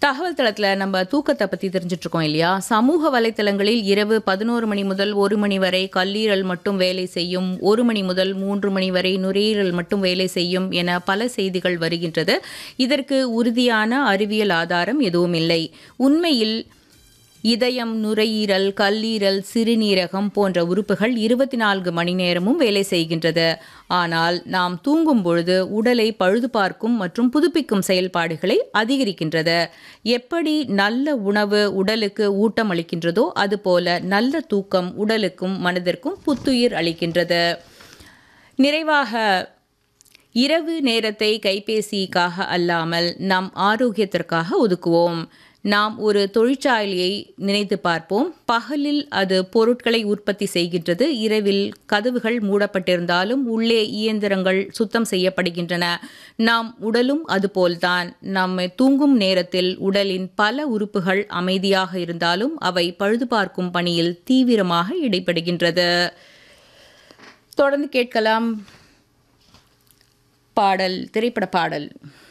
தகவல் தளத்தில் நம்ம தூக்கத்தை பற்றி தெரிஞ்சுட்டு இருக்கோம் இல்லையா சமூக வலைத்தளங்களில் இரவு பதினோரு மணி முதல் ஒரு மணி வரை கல்லீரல் மட்டும் வேலை செய்யும் ஒரு மணி முதல் மூன்று மணி வரை நுரையீரல் மட்டும் வேலை செய்யும் என பல செய்திகள் வருகின்றது இதற்கு உறுதியான அறிவியல் ஆதாரம் எதுவும் இல்லை உண்மையில் இதயம் நுரையீரல் கல்லீரல் சிறுநீரகம் போன்ற உறுப்புகள் இருபத்தி நான்கு மணி நேரமும் வேலை செய்கின்றது ஆனால் நாம் தூங்கும் பொழுது உடலை பழுது பார்க்கும் மற்றும் புதுப்பிக்கும் செயல்பாடுகளை அதிகரிக்கின்றது எப்படி நல்ல உணவு உடலுக்கு ஊட்டம் அளிக்கின்றதோ அதுபோல நல்ல தூக்கம் உடலுக்கும் மனதிற்கும் புத்துயிர் அளிக்கின்றது நிறைவாக இரவு நேரத்தை கைபேசிக்காக அல்லாமல் நம் ஆரோக்கியத்திற்காக ஒதுக்குவோம் நாம் ஒரு தொழிற்சாலையை நினைத்து பார்ப்போம் பகலில் அது பொருட்களை உற்பத்தி செய்கின்றது இரவில் கதவுகள் மூடப்பட்டிருந்தாலும் உள்ளே இயந்திரங்கள் சுத்தம் செய்யப்படுகின்றன நாம் உடலும் அதுபோல்தான் நம்மை தூங்கும் நேரத்தில் உடலின் பல உறுப்புகள் அமைதியாக இருந்தாலும் அவை பழுது பார்க்கும் பணியில் தீவிரமாக ஈடுபடுகின்றது தொடர்ந்து கேட்கலாம் பாடல் திரைப்பட பாடல்